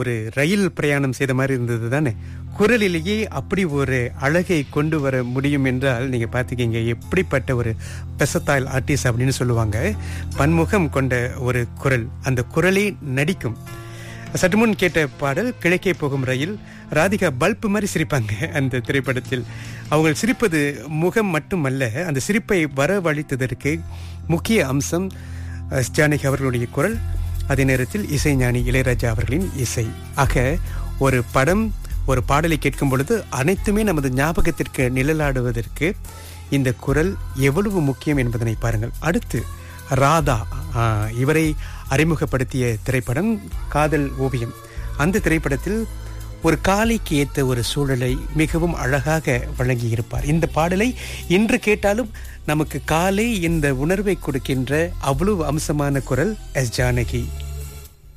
ஒரு ரயில் பிரயாணம் செய்த மாதிரி இருந்தது தானே குரலிலேயே அப்படி ஒரு அழகை கொண்டு வர முடியும் என்றால் நீங்க பாத்துக்கீங்க எப்படிப்பட்ட ஒரு பெசத்தாயில் ஆர்டிஸ்ட் அப்படின்னு சொல்லுவாங்க பன்முகம் கொண்ட ஒரு குரல் அந்த குரலே நடிக்கும் சற்று முன் கேட்ட பாடல் கிழக்கே போகும் ரயில் ராதிகா பல்ப் மாதிரி சிரிப்பாங்க அந்த திரைப்படத்தில் அவங்க சிரிப்பது முகம் மட்டுமல்ல அந்த சிரிப்பை வரவழைத்ததற்கு முக்கிய அம்சம் அஹ், ஜானகி அவர்களுடைய குரல் அதே நேரத்தில் இசைஞானி இளையராஜா அவர்களின் இசை ஆக ஒரு படம் ஒரு பாடலை கேட்கும் பொழுது அனைத்துமே நமது ஞாபகத்திற்கு நிழலாடுவதற்கு இந்த குரல் எவ்வளவு முக்கியம் என்பதனை பாருங்கள் அடுத்து ராதா ஆ, இவரை அறிமுகப்படுத்திய திரைப்படம் காதல் ஓவியம் அந்த திரைப்படத்தில் ஒரு காலைக்கு ஏற்ற ஒரு சூழலை மிகவும் அழகாக வழங்கியிருப்பார் இந்த பாடலை இன்று கேட்டாலும் நமக்கு காலை இந்த உணர்வை கொடுக்கின்ற அவ்வளவு அம்சமான குரல் எஸ் ஜானகி